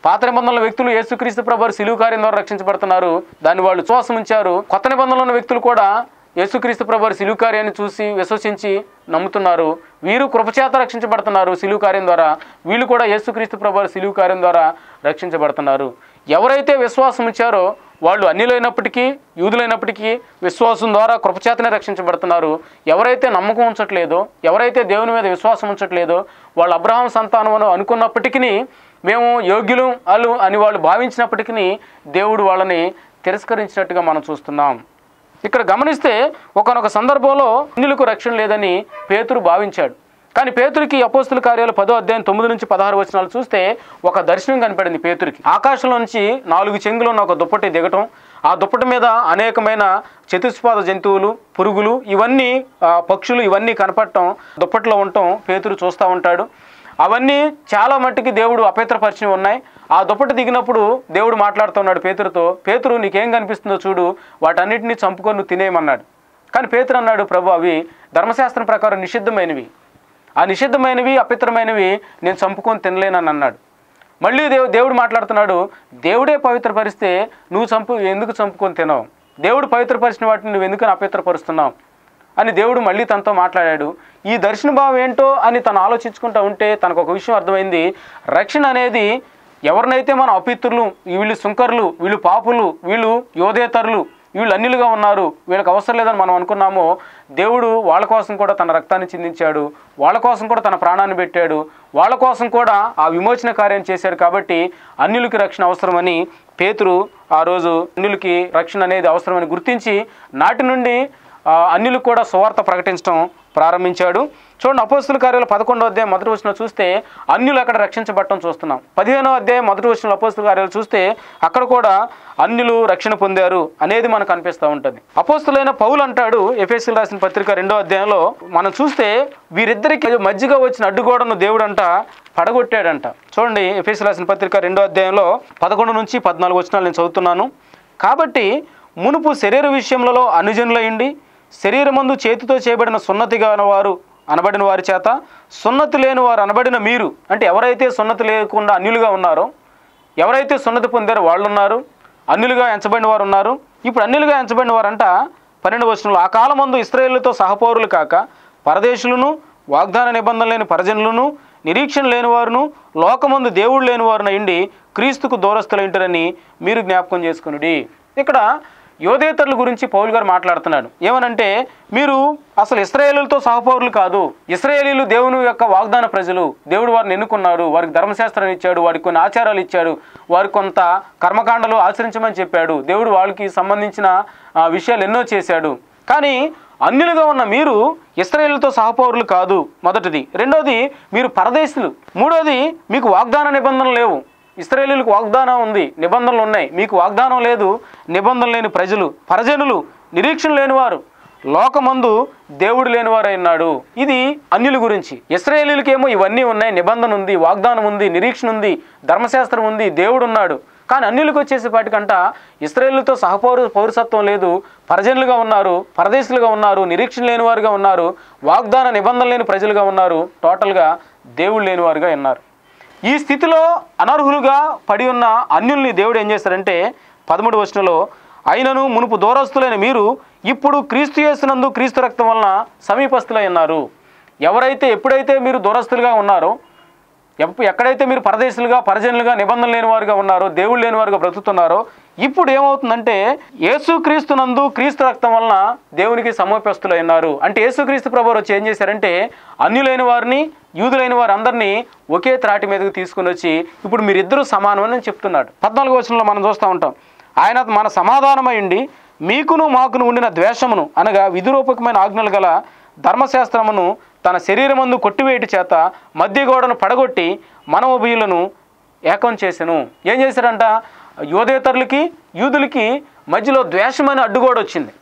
పాత నిబంధనల వ్యక్తులు యేసుక్రీస్తు ప్రభు సిలువు కార్యం ద్వారా రక్షించబడుతున్నారు దాన్ని వాళ్ళు విశ్వాసం ఉంచారు కొత్త నిబంధనలు ఉన్న వ్యక్తులు కూడా యేసుక్రీస్తు ప్రభు సిలువు కార్యాన్ని చూసి విశ్వసించి నమ్ముతున్నారు వీరు కృపచేత రక్షించబడుతున్నారు సిలువు కార్యం ద్వారా వీళ్ళు కూడా యేసుక్రీస్తు ప్రభు సిలువు కార్యం ద్వారా రక్షించబడుతున్నారు ఎవరైతే విశ్వాసం ఉంచారో వాళ్ళు అన్యులైనప్పటికీ యూదులైనప్పటికీ విశ్వాసం ద్వారా కృపచేతనే రక్షించబడుతున్నారు ఎవరైతే నమ్మకం ఉంచట్లేదో ఎవరైతే దేవుని మీద విశ్వాసం ఉంచట్లేదో వాళ్ళు అబ్రహాం సంతానం అని అనుకున్నప్పటికీ మేము యోగ్యులు అలు అని వాళ్ళు భావించినప్పటికీ దేవుడు వాళ్ళని తిరస్కరించినట్టుగా మనం చూస్తున్నాం ఇక్కడ గమనిస్తే ఒకనొక సందర్భంలో అన్యులకు రక్షణ లేదని పేతురు భావించాడు కానీ పేతురికి అపోస్తుల కార్యాలు పదో అధ్యాయం తొమ్మిది నుంచి పదహారు వచనాలు చూస్తే ఒక దర్శనం కనపడింది పేతురికి ఆకాశంలో నుంచి నాలుగు చెంగులు ఉన్న ఒక దుప్పటి దిగటం ఆ దుప్పటి మీద అనేకమైన చతుష్పాద జంతువులు పురుగులు ఇవన్నీ ఆ, పక్షులు ఇవన్నీ కనపడటం దుప్పట్లో ఉండటం పేతురు చూస్తూ ఉంటాడు అవన్నీ చాలా మట్టుకి దేవుడు అపవిత్రపరిచినవి ఉన్నాయి ఆ దుప్పటి దిగినప్పుడు దేవుడు మాట్లాడుతున్నాడు పేతురుతో పేతురు నీకేం కనిపిస్తుందో చూడు వాటన్నిటిని చంపుకొని నువ్వు తినేయమన్నాడు కానీ పేతురు అన్నాడు ప్రభు అవి ధర్మశాస్త్రం ప్రకారం నిషిద్ధమైనవి ఆ నిషిద్ధమైనవి అపిత్రమైనవి నేను చంపుకొని తినలేనని అన్నాడు మళ్ళీ దేవు దేవుడు మాట్లాడుతున్నాడు దేవుడే పవిత్రపరిస్తే నువ్వు చంపు ఎందుకు చంపుకొని తినవు దేవుడు పవిత్రపరిచిన వాటిని నువ్వు ఎందుకని అపవిత్రపరుస్తున్నావు అని దేవుడు మళ్ళీ తనతో మాట్లాడాడు ఈ దర్శన భావం ఏంటో అని తను ఆలోచించుకుంటూ ఉంటే తనకు ఒక విషయం అర్థమైంది రక్షణ అనేది ఎవరినైతే మనం అపిత్రులు వీళ్ళు సుంకరులు వీళ్ళు పాపులు వీళ్ళు యోధేతరులు వీళ్ళు అన్యులుగా ఉన్నారు వీళ్ళకి అవసరం లేదని మనం అనుకున్నామో దేవుడు వాళ్ళ కోసం కూడా తన రక్తాన్ని చిందించాడు వాళ్ళ కోసం కూడా తన ప్రాణాన్ని పెట్టాడు వాళ్ళ కోసం కూడా ఆ విమోచన కార్యం చేశాడు కాబట్టి అన్యులకి రక్షణ అవసరమని పేతురు ఆ రోజు అన్యులకి రక్షణ అనేది అవసరమని గుర్తించి నాటి నుండి ఆ, అన్యులకు కూడా సువార్త ప్రకటించడం ప్రారంభించాడు చూడండి అపోస్తుల కార్యాలు పదకొండో అధ్యాయం మొదటి వచ్చిన చూస్తే అన్యులు అక్కడ రక్షించబడటం చూస్తున్నాం పదిహేనో అధ్యాయం మొదటి వచ్చిన అపోస్తుల కార్యాలు చూస్తే అక్కడ కూడా అన్యులు రక్షణ పొందారు అనేది మనకు అనిపిస్తూ ఉంటుంది అపోస్తులైన పౌలు అంటాడు ఎఫ్ఎస్సీలు రాసిన పత్రిక రెండో అధ్యాయంలో మనం చూస్తే వీరిద్దరికి మధ్యగా వచ్చిన అడ్డుగోడను దేవుడు అంట పడగొట్టాడంట చూడండి ఎఫ్ఎస్సీ రాసిన పత్రిక రెండో అధ్యాయంలో పదకొండు నుంచి పద్నాలుగు వచనాలు నేను చదువుతున్నాను కాబట్టి మునుపు శరీర విషయములలో అనుజనులయండి శరీరమందు చేతితో చేయబడిన సున్నతిగా వారు అనబడిన వారి చేత సున్నతి లేని వారు అనబడిన మీరు అంటే ఎవరైతే సున్నతి లేకుండా అన్యులుగా ఉన్నారో ఎవరైతే సున్నతి పొందారో వాళ్ళు ఉన్నారు అన్యులుగా ఎంచబడిన వారు ఉన్నారు ఇప్పుడు అన్యులుగా ఎంచబడిన వారంట పన్నెండు వచనంలో ఆ కాలమందు ఇస్రాయేళ్లతో సహపౌరులు కాక పరదేశులను వాగ్దాన నిబంధన లేని పరజనులను నిరీక్షణ లేని వారును లోకమందు దేవుడు లేని వారున ఇండి క్రీస్తుకు దూరస్తులైంటారని మీరు జ్ఞాపకం చేసుకునుడి ఇక్కడ యోధేతరుల గురించి పౌలు గారు మాట్లాడుతున్నాడు ఏమనంటే మీరు అసలు ఇస్రాయేలులతో సహపౌరులు కాదు ఇస్రాయేలీలు దేవుని యొక్క వాగ్దాన ప్రజలు దేవుడు వారిని ఎన్నుకున్నాడు వారికి ధర్మశాస్త్రాన్ని ఇచ్చాడు వారికి కొన్ని ఆచారాలు ఇచ్చాడు వారికి కొంత కర్మకాండలు ఆచరించమని చెప్పాడు దేవుడు వాళ్ళకి సంబంధించిన ఆ, విషయాలు ఎన్నో చేశాడు కానీ అన్యులుగా ఉన్న మీరు ఇస్రాయేలుతో సహపౌరులు కాదు మొదటిది రెండోది మీరు పరదేశులు మూడోది మీకు వాగ్దాన నిబంధనలు లేవు ఇస్రాయేలీలకు వాగ్దానం ఉంది నిబంధనలు ఉన్నాయి మీకు వాగ్దానం లేదు నిబంధన లేని ప్రజలు పరజనులు నిరీక్షణ లేనివారు లోకమందు దేవుడు లేనివారై ఉన్నాడు ఇది అన్యుల గురించి ఇస్రాయేలీలకేమో ఇవన్నీ ఉన్నాయి నిబంధన ఉంది వాగ్దానం ఉంది నిరీక్షణ ఉంది ధర్మశాస్త్రం ఉంది దేవుడు ఉన్నాడు కానీ అన్యులకు వచ్చేసేపాటికంట ఇస్రాయేలుతో సహపౌరు పౌరసత్వం లేదు పరజనులుగా ఉన్నారు పరదేశులుగా ఉన్నారు నిరీక్షణ లేనివారుగా ఉన్నారు వాగ్దాన నిబంధన లేని ప్రజలుగా ఉన్నారు టోటల్గా దేవుడు లేనివారుగా ఉన్నారు ఈ స్థితిలో అనర్హులుగా పడి ఉన్న అన్యుల్ని దేవుడు ఏం చేస్తారంటే పదమూడు వచనంలో అయినను మునుపు దూరస్తులైన మీరు ఇప్పుడు క్రీస్తు యేసునందు క్రీస్తు రక్తం వలన సమీపస్తులై ఉన్నారు ఎవరైతే ఎప్పుడైతే మీరు దూరస్తులుగా ఉన్నారో ఎప్పు ఎక్కడైతే మీరు పరదేశులుగా పరజనులుగా నిబంధన లేని వారుగా ఉన్నారో దేవుడు లేని వారుగా బ్రతుకుతున్నారో ఇప్పుడు ఏమవుతుందంటే యేసుక్రీస్తు నందు క్రీస్తు రక్తం వలన దేవునికి సమీపస్తులై ఉన్నారు అంటే యేసుక్రీస్తు ప్రభు వచ్చి ఏం చేశారంటే అన్యులైన వారిని యూదులైన వారు అందరినీ ఒకే త్రాటి మీదకి తీసుకుని వచ్చి ఇప్పుడు మీరిద్దరూ సమానం అని చెప్తున్నాడు పద్నాలుగు వచనంలో మనం చూస్తూ ఉంటాం ఆయన మన సమాధానమైండి మీకును మాకును ఉండిన ద్వేషమును అనగా విధిరూపకమైన ఆజ్ఞలు గల ధర్మశాస్త్రమును తన శరీరమందు కొట్టివేయటి చేత మధ్య గోడను పడగొట్టి మనోభీయులను ఏకం చేసెను ఏం చేశాడంట యోధేతరులకి యూదులకి మధ్యలో ద్వేషమైన అడ్డుగోడ వచ్చింది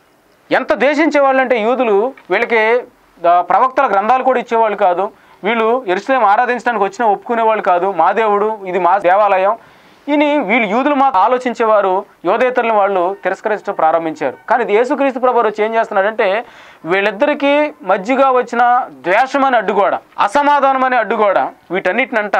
ఎంత దేశించే వాళ్ళంటే యూదులు వీళ్ళకి ఆ, ప్రవక్తల గ్రంథాలు కూడా ఇచ్చేవాళ్ళు కాదు వీళ్ళు ఎరుసలేం ఆరాధించడానికి వచ్చిన ఒప్పుకునేవాళ్ళు కాదు మా దేవుడు ఇది మా దేవాలయం ఇని వీళ్ళు యూదులు మా ఆలోచించేవారు యోధేతరులను వాళ్ళు తిరస్కరించడం ప్రారంభించారు కానీ ఇది యేసుక్రీస్తు ప్రభు వచ్చి ఏం చేస్తున్నాడంటే వీళ్ళిద్దరికీ మధ్యగా వచ్చిన ద్వేషమని అడ్డుగోడ అసమాధానం అనే అడ్డుగోడ వీటన్నిటినంట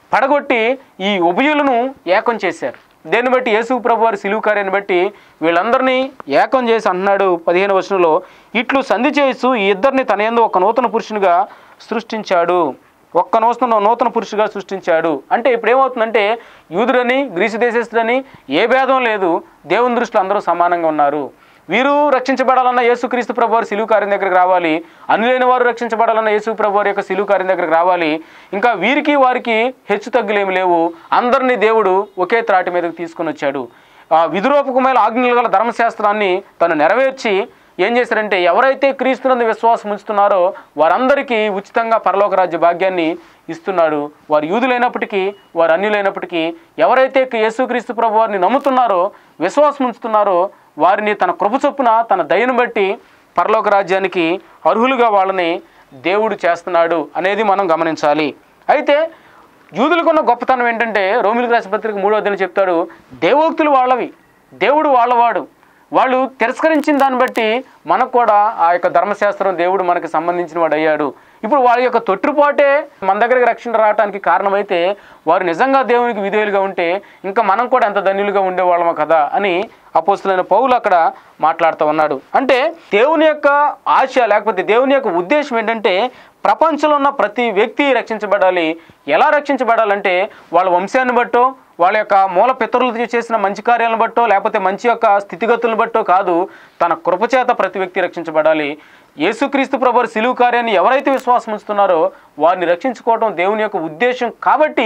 పడగొట్టి ఈ ఉభయులను ఏకం చేశారు దేన్ని బట్టి యేసు ప్రభు వారి సిలువు కార్యాన్ని బట్టి వీళ్ళందరినీ ఏకం చేసి అంటున్నాడు పదిహేను వచనంలో ఇట్లు సంధి చేస్తూ ఈ ఇద్దరిని తన యందు ఒక నూతన పురుషునిగా సృష్టించాడు ఒక్క నూతన నూతన పురుషుగా సృష్టించాడు అంటే ఇప్పుడు ఏమవుతుందంటే యూదుడని గ్రీసు దేశస్తుడని ఏ భేదం లేదు దేవుని దృష్టిలో అందరూ సమానంగా ఉన్నారు వీరు రక్షించబడాలన్న యేసుక్రీస్తు ప్రభు వారి సిలువు కార్యం దగ్గరికి రావాలి అనులేని వారు రక్షించబడాలన్న యేసు ప్రభు వారి యొక్క సిలువు కార్యం దగ్గరికి రావాలి ఇంకా వీరికి వారికి హెచ్చు తగ్గులేమి లేవు అందరినీ దేవుడు ఒకే త్రాటి మీదకి తీసుకొని వచ్చాడు ఆ విధురూపకమైన ఆజ్ఞలు గల ధర్మశాస్త్రాన్ని తను నెరవేర్చి ఏం చేశారంటే ఎవరైతే క్రీస్తునందు విశ్వాసం ఉంచుతున్నారో వారందరికీ ఉచితంగా పరలోక రాజ్య భాగ్యాన్ని ఇస్తున్నాడు వారు యూదులైనప్పటికీ వారు అన్యులైనప్పటికీ ఎవరైతే యేసుక్రీస్తు ప్రభు వారిని నమ్ముతున్నారో విశ్వాసం ఉంచుతున్నారో వారిని తన కృప చొప్పున తన దయను బట్టి పరలోక రాజ్యానికి అర్హులుగా వాళ్ళని దేవుడు చేస్తున్నాడు అనేది మనం గమనించాలి అయితే యూదులకున్న గొప్పతనం ఏంటంటే రోమిలకు రాసిన పత్రిక మూడో అధ్యాయం చెప్తాడు దేవోక్తులు వాళ్ళవి దేవుడు వాళ్ళవాడు వాళ్ళు తిరస్కరించిన దాన్ని బట్టి మనకు కూడా ఆ యొక్క ధర్మశాస్త్రం దేవుడు మనకి సంబంధించిన వాడు అయ్యాడు ఇప్పుడు వాళ్ళ యొక్క తొట్టుపాటే మన దగ్గరికి రక్షణ రావడానికి కారణమైతే వారు నిజంగా దేవునికి విధేయులుగా ఉంటే ఇంకా మనం కూడా ఎంత ధన్యులుగా ఉండేవాళ్ళమో కదా అని అపోస్తులైన పౌలు అక్కడ మాట్లాడుతూ ఉన్నాడు అంటే దేవుని యొక్క ఆశ లేకపోతే దేవుని యొక్క ఉద్దేశం ఏంటంటే ప్రపంచంలో ఉన్న ప్రతి వ్యక్తి రక్షించబడాలి ఎలా రక్షించబడాలంటే వాళ్ళ వంశాన్ని బట్టో వాళ్ళ యొక్క మూల పితరులు చేసిన మంచి కార్యాలను బట్టో లేకపోతే మంచి యొక్క స్థితిగతులను బట్టో కాదు తన కృపచేత ప్రతి వ్యక్తి రక్షించబడాలి యేసుక్రీస్తు ప్రభు సిలువు కార్యాన్ని ఎవరైతే విశ్వాసం ఉంచుతున్నారో వారిని రక్షించుకోవడం దేవుని యొక్క ఉద్దేశం కాబట్టి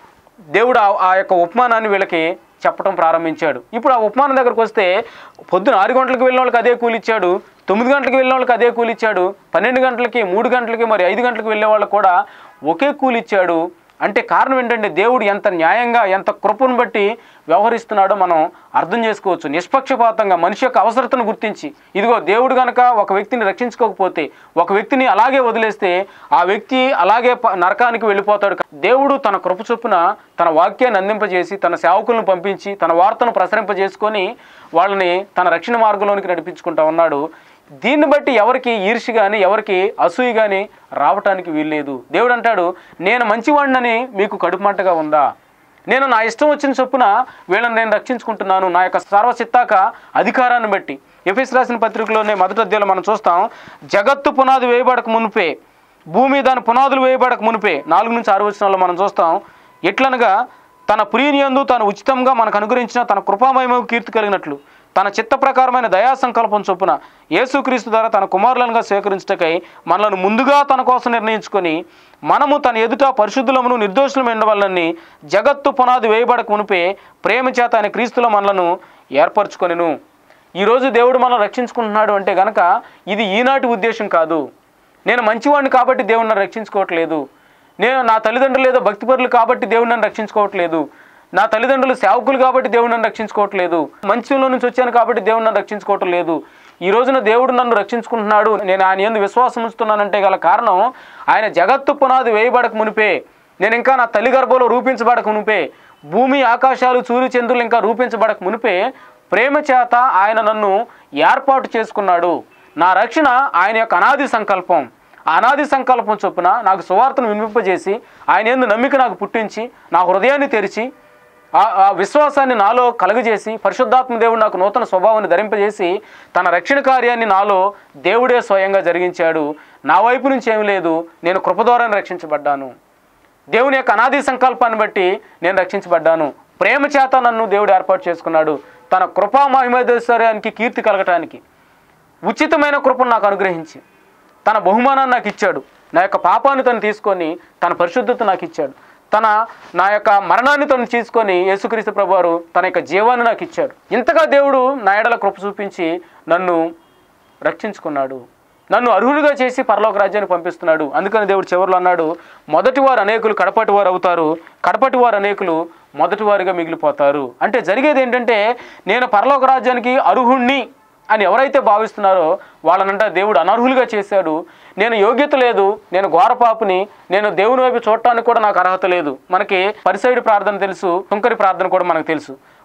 దేవుడు ఆ- ఆ యొక్క ఉపమానాన్ని వీళ్ళకి చెప్పడం ప్రారంభించాడు ఇప్పుడు ఆ ఉపమానం దగ్గరకు వస్తే పొద్దున ఆరు గంటలకు వెళ్ళిన వాళ్ళకి అదే కూలి ఇచ్చాడు తొమ్మిది గంటలకు వెళ్ళిన వాళ్ళకి అదే కూలి ఇచ్చాడు పన్నెండు గంటలకి మూడు గంటలకి మరి ఐదు గంటలకు వెళ్ళే వాళ్ళకి కూడా ఒకే కూలి ఇచ్చాడు అంటే కారణం ఏంటంటే దేవుడు ఎంత న్యాయంగా ఎంత కృపను బట్టి వ్యవహరిస్తున్నాడో మనం అర్థం చేసుకోవచ్చు నిష్పక్షపాతంగా మనిషి యొక్క అవసరతను గుర్తించి ఇదిగో దేవుడు గనక ఒక వ్యక్తిని రక్షించుకోకపోతే ఒక వ్యక్తిని అలాగే వదిలేస్తే ఆ వ్యక్తి అలాగే ప- నరకానికి వెళ్ళిపోతాడు దేవుడు తన కృప చొప్పున తన వాక్యాన్ని అందింపజేసి తన సేవకులను పంపించి తన వార్తను ప్రసరింపజేసుకొని వాళ్ళని తన రక్షణ మార్గంలోనికి నడిపించుకుంటా ఉన్నాడు దీన్ని బట్టి ఎవరికి ఈర్షి కానీ ఎవరికి అసూయ కానీ రావటానికి వీల్లేదు దేవుడు అంటాడు నేను మంచివాడినని మీకు కడుపుమంటగా ఉందా నేను నా ఇష్టం వచ్చిన చొప్పున వీళ్ళని నేను రక్షించుకుంటున్నాను నా యొక్క సర్వచిత్తాక అధికారాన్ని బట్టి ఎఫ్ఎస్ రాసిన పత్రికలోనే మొదటి అధ్యాయంలో మనం చూస్తాం జగత్తు పునాది వేయబడక మునిపే భూమి దాని పునాదులు వేయబడక మునిపే నాలుగు నుంచి ఆరు వచనాల్లో మనం చూస్తాం ఎట్లనగా తన ప్రియనియందు తాను ఉచితంగా మనకు అనుగ్రహించిన తన కృపామయమ కీర్తి కలిగినట్లు తన చిత్త ప్రకారమైన దయా సంకల్పం చొప్పున యేసుక్రీస్తు ద్వారా తన కుమారులనుగా స్వీకరించటకై మనలను ముందుగా తన కోసం నిర్ణయించుకొని మనము తన ఎదుట పరిశుద్ధులమును నిర్దోషులము ఉండవాలని జగత్తు పునాది వేయబడక మునిపే ప్రేమ చేత ఆయన క్రీస్తులో మనలను ఏర్పరచుకొనిను ఈరోజు దేవుడు మనం రక్షించుకుంటున్నాడు అంటే గనక ఇది ఈనాటి ఉద్దేశం కాదు నేను మంచివాడిని కాబట్టి దేవుడు నన్ను రక్షించుకోవట్లేదు నేను నా తల్లిదండ్రులు ఏదో భక్తిపరులు కాబట్టి దేవుడు నన్ను రక్షించుకోవట్లేదు నా తల్లిదండ్రులు సేవకులు కాబట్టి దేవుడు నన్ను రక్షించుకోవట్లేదు మంచిలో నుంచి వచ్చాను కాబట్టి దేవుడు నన్ను రక్షించుకోవటం లేదు ఈ రోజున దేవుడు నన్ను రక్షించుకుంటున్నాడు నేను ఆయన ఎందు విశ్వాసం ఉంచుతున్నానంటే గల కారణం ఆయన జగత్తు పునాది వేయబడక మునిపే నేను ఇంకా నా తల్లి గర్భంలో రూపించబడక మునిపే భూమి ఆకాశాలు సూర్య చంద్రులు ఇంకా రూపించబడక మునిపే ప్రేమ చేత ఆయన నన్ను ఏర్పాటు చేసుకున్నాడు నా రక్షణ ఆయన యొక్క అనాది సంకల్పం ఆ అనాది సంకల్పం చొప్పున నాకు సువార్తను వినిపింపజేసి ఆయన ఎందు నమ్మిక నాకు పుట్టించి నా హృదయాన్ని తెరిచి ఆ ఆ విశ్వాసాన్ని నాలో కలుగజేసి పరిశుద్ధాత్మ దేవుడు నాకు నూతన స్వభావాన్ని ధరింపజేసి తన రక్షణ కార్యాన్ని నాలో దేవుడే స్వయంగా జరిగించాడు నా వైపు నుంచి ఏమీ లేదు నేను కృప ద్వారానే రక్షించబడ్డాను దేవుని యొక్క అనాది సంకల్పాన్ని బట్టి నేను రక్షించబడ్డాను ప్రేమ చేత నన్ను దేవుడు ఏర్పాటు చేసుకున్నాడు తన కృపా మహిమేశ్వర్యానికి కీర్తి కలగటానికి ఉచితమైన కృపను నాకు అనుగ్రహించి తన బహుమానాన్ని నాకు ఇచ్చాడు నా యొక్క పాపాన్ని తను తీసుకొని తన పరిశుద్ధత నాకు ఇచ్చాడు తన నా యొక్క మరణాన్ని తను తీసుకొని యేసుక్రీస్తు ప్రభువారు తన యొక్క జీవాన్ని నాకు ఇచ్చాడు ఇంతగా దేవుడు నా ఎడల కృప చూపించి నన్ను రక్షించుకున్నాడు నన్ను అర్హులుగా చేసి పరలోక రాజ్యాన్ని పంపిస్తున్నాడు అందుకని దేవుడు చివరిలో అన్నాడు మొదటి వారు అనేకులు కడపటి వారు అవుతారు కడపటి వారు అనేకులు మొదటి వారిగా మిగిలిపోతారు అంటే జరిగేది ఏంటంటే నేను పరలోక రాజ్యానికి అర్హుణ్ణి అని ఎవరైతే భావిస్తున్నారో వాళ్ళనంట దేవుడు అనర్హులుగా చేశాడు నేను యోగ్యత లేదు నేను ఘోరపాపుని నేను దేవుని వైపు చూడటానికి కూడా నాకు అర్హత లేదు మనకి పరిసైడు ప్రార్థన తెలుసు తుంకరి ప్రార్థన కూడా మనకు తెలుసు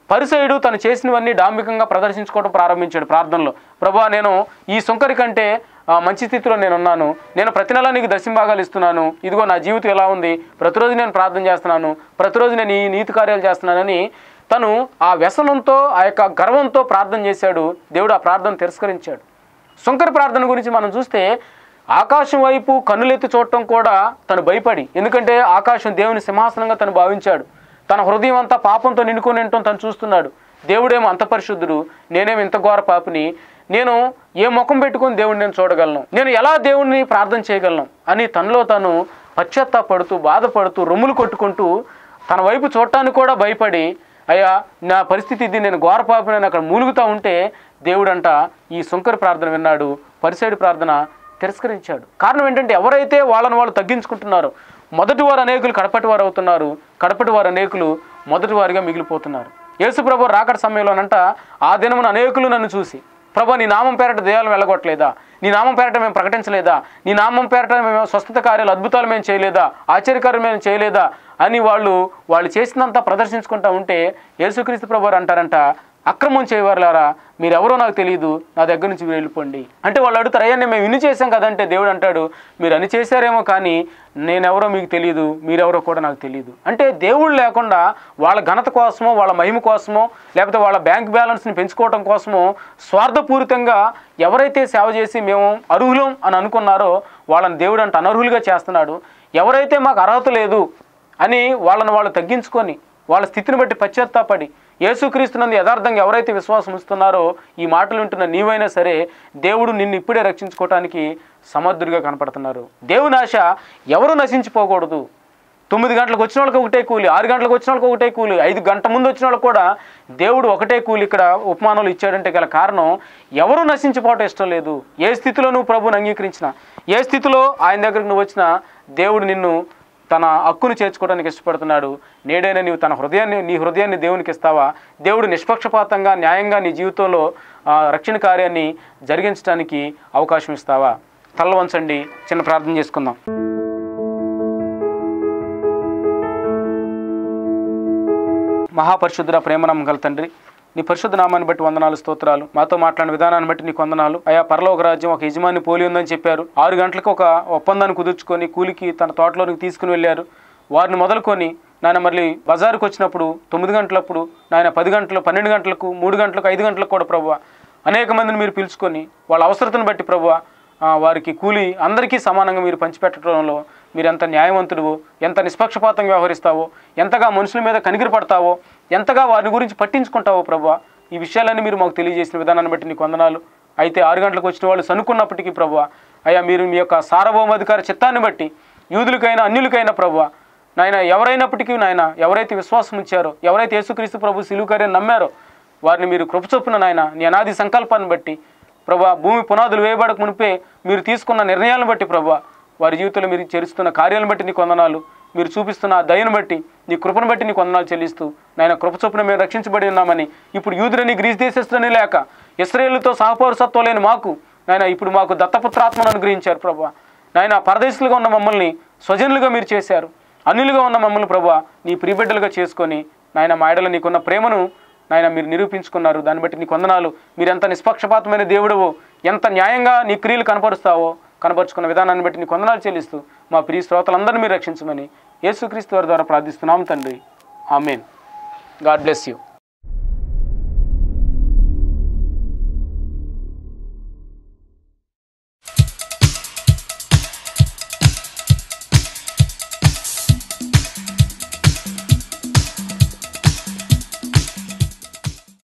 పరిసయుడు తను చేసినవన్నీ డాంబికంగా ప్రదర్శించుకోవడం ప్రారంభించాడు ప్రార్థనలో ప్రభా నేను ఈ సుంకరి కంటే ఆ, మంచి స్థితిలో నేను ఉన్నాను నేను ప్రతి నెల నీకు దశంభాగాలు ఇస్తున్నాను ఇదిగో నా జీవితం ఎలా ఉంది ప్రతిరోజు నేను ప్రార్థన చేస్తున్నాను ప్రతిరోజు నేను ఈ నీతి కార్యాలు చేస్తున్నానని తను ఆ వ్యసనంతో ఆ యొక్క గర్వంతో ప్రార్థన చేశాడు దేవుడు ఆ ప్రార్థన తిరస్కరించాడు సుంకరి ప్రార్థన గురించి మనం చూస్తే ఆకాశం వైపు కన్నులెత్తి చూడటం కూడా తను భయపడి ఎందుకంటే ఆకాశం దేవుని సింహాసనంగా తను భావించాడు తన హృదయం అంతా పాపంతో నిండుకొని ఉండటం తను చూస్తున్నాడు దేవుడేమో అంత పరిశుద్ధుడు నేనేమో ఇంత ఘోర పాపిని నేను ఏ ముఖం పెట్టుకొని దేవుడిని నేను చూడగలను నేను ఎలా దేవుణ్ణి ప్రార్థన చేయగలను అని తనలో తను పశ్చాత్తాపడుతూ బాధపడుతూ రొమ్ములు కొట్టుకుంటూ తన వైపు చూడటానికి కూడా భయపడి అయ్యా నా పరిస్థితి ఇది నేను ఘోరపాపి నేను అక్కడ మూలుగుతూ ఉంటే దేవుడంట ఈ సుంకరి ప్రార్థన విన్నాడు పరిసైడు ప్రార్థన తిరస్కరించాడు కారణం ఏంటంటే ఎవరైతే వాళ్ళని వాళ్ళు తగ్గించుకుంటున్నారో మొదటి వారు అనేకులు కడపటి వారు అవుతున్నారు కడపటి వారు అనేకులు మొదటి వారిగా మిగిలిపోతున్నారు యేసు ప్రభు రాకడ సమయంలోనంట ఆ దినమున అనేకులు నన్ను చూసి ప్రభా నీ నామం పేరట దేయాలను వెళ్ళగొట్టలేదా నీ నామం పేరట మేము ప్రకటించలేదా నీ నామం పేరట మేము స్వస్థత కార్యాలు అద్భుతాలు మేము చేయలేదా ఆశ్చర్యకార్యం మేము చేయలేదా అని వాళ్ళు వాళ్ళు చేసినంత ప్రదర్శించుకుంటా ఉంటే యేసుక్రీస్తు ప్రభు వారు అంటారంట అక్రమం చేయవారులారా మీరెవరో నాకు తెలియదు నా దగ్గర నుంచి మీరు వెళ్ళిపోండి అంటే వాళ్ళు అడుగుతారు అయ్యా మేము ఇన్ని చేశాం కదంటే దేవుడు అంటాడు మీరు అని చేశారేమో కానీ నేనెవరో మీకు తెలియదు మీరెవరో కూడా నాకు తెలియదు అంటే దేవుడు లేకుండా వాళ్ళ ఘనత కోసమో వాళ్ళ మహిమ కోసమో లేకపోతే వాళ్ళ బ్యాంక్ బ్యాలెన్స్ని పెంచుకోవడం కోసమో స్వార్థపూరితంగా ఎవరైతే సేవ చేసి మేము అర్హులం అని అనుకున్నారో వాళ్ళని దేవుడు అంటే అనర్హులుగా చేస్తున్నాడు ఎవరైతే మాకు అర్హత లేదు అని వాళ్ళని వాళ్ళు తగ్గించుకొని వాళ్ళ స్థితిని బట్టి పశ్చాత్తాపడి యేసుక్రీస్తునందు యథార్థంగా ఎవరైతే విశ్వాసం ఉంచుతున్నారో ఈ మాటలు వింటున్న నీవైనా సరే దేవుడు నిన్ను ఇప్పుడే రక్షించుకోవటానికి సమర్థుడిగా కనపడుతున్నారు దేవుని ఆశ ఎవరు నశించిపోకూడదు తొమ్మిది గంటలకు వచ్చిన వాళ్ళకి ఒకటే కూలి ఆరు గంటలకు వచ్చిన వాళ్ళకి ఒకటే కూలి ఐదు గంట ముందు వచ్చిన వాళ్ళకి కూడా దేవుడు ఒకటే కూలి ఇక్కడ ఉపమానాలు ఇచ్చాడంటే గల కారణం ఎవరు నశించిపోవటం ఇష్టం లేదు ఏ స్థితిలో నువ్వు ప్రభుని అంగీకరించినా ఏ స్థితిలో ఆయన దగ్గరకు నువ్వు వచ్చినా దేవుడు నిన్ను తన హక్కును చేర్చుకోవడానికి ఇష్టపడుతున్నాడు నేడైనా నీవు తన హృదయాన్ని నీ హృదయాన్ని దేవునికి ఇస్తావా దేవుడు నిష్పక్షపాతంగా న్యాయంగా నీ జీవితంలో ఆ, రక్షణ కార్యాన్ని జరిగించడానికి అవకాశం ఇస్తావా తల్ల వంచండి చిన్న ప్రార్థన చేసుకుందాం మహాపరిశుద్ధుల ప్రేమనమ్మ గల తండ్రి నీ పరిశుద్ధ నామాన్ని బట్టి వందనాలు స్తోత్రాలు మాతో మాట్లాడిన విధానాన్ని బట్టి నీకు వందనాలు అయా పరలోక రాజ్యం ఒక యజమాని పోలి ఉందని చెప్పారు ఆరు గంటలకు ఒక ఒప్పందాన్ని కుదుర్చుకొని కూలికి తన తోటలోనికి తీసుకుని వెళ్ళారు వారిని మొదలుకొని నాయన మళ్ళీ బజారుకు వచ్చినప్పుడు తొమ్మిది గంటలప్పుడు నాయన పది గంటలు పన్నెండు గంటలకు మూడు గంటలకు ఐదు గంటలకు కూడా ప్రభు అనేక మందిని మీరు పిలుచుకొని వాళ్ళ అవసరతను బట్టి ప్రభు ఆ, వారికి కూలి అందరికీ సమానంగా మీరు పంచిపెట్టడంలో మీరు ఎంత న్యాయవంతుడు ఎంత నిష్పక్షపాతంగా వ్యవహరిస్తావో ఎంతగా మనుషుల మీద కనిగిరి పడతావో ఎంతగా వారి గురించి పట్టించుకుంటావో ప్రభు ఈ విషయాలన్నీ మీరు మాకు తెలియజేసిన విధానాన్ని బట్టి నీకు వందనాలు అయితే ఆరు గంటలకు వచ్చిన వాళ్ళు సనుక్కున్నప్పటికీ ప్రభు అయ్యా మీరు మీ యొక్క సార్వభౌమాధికార చిత్తాన్ని బట్టి యూదులకైనా అన్యులకైనా ప్రభు నాయన ఎవరైనప్పటికీ నాయన ఎవరైతే విశ్వాసం ఉంచారో ఎవరైతే యేసుక్రీస్తు ప్రభు సిలువుకార్యం నమ్మారో వారిని మీరు కృపచొప్పున నాయన నీ అనాది సంకల్పాన్ని బట్టి ప్రభా భూమి పునాదులు వేయబడక మునిపే మీరు తీసుకున్న నిర్ణయాలను బట్టి ప్రభా వారి జీవితంలో మీరు చేరుస్తున్న కార్యాలను బట్టి నీకు వందనాలు మీరు చూపిస్తున్న ఆ దయను బట్టి నీ కృపను బట్టి నీకు వందనాలు చెల్లిస్తూ నాయన కృప చొప్పున మేము రక్షించబడి ఉన్నామని ఇప్పుడు యూదులని గ్రీస్ దేశస్తులని లేక ఇస్రాయేలుతో సహపౌరసత్వం లేని మాకు నాయన ఇప్పుడు మాకు దత్తపుత్రాత్మను అనుగ్రహించారు ప్రభా నాయన పరదేశులుగా ఉన్న మమ్మల్ని స్వజనులుగా మీరు చేశారు అన్యులుగా ఉన్న మమ్మల్ని ప్రభా నీ ప్రియబిడ్డలుగా చేసుకొని నాయన మా ఎడల నీకున్న ప్రేమను నాయన మీరు నిరూపించుకున్నారు దాన్ని బట్టి నీకు వందనాలు మీరు ఎంత నిష్పక్షపాతమైన దేవుడవో ఎంత న్యాయంగా నీ క్రియలు కనపరుస్తావో కనపరుచుకున్న విధానాన్ని బట్టి నీకు వందనాలు చెల్లిస్తూ మా ప్రియ శ్రోతలందరినీ మీరు రక్షించమని యేసుక్రీస్తు వారి ద్వారా ప్రార్థిస్తున్నాం తండ్రి ఆమెన్ గాడ్ బ్లెస్ యూ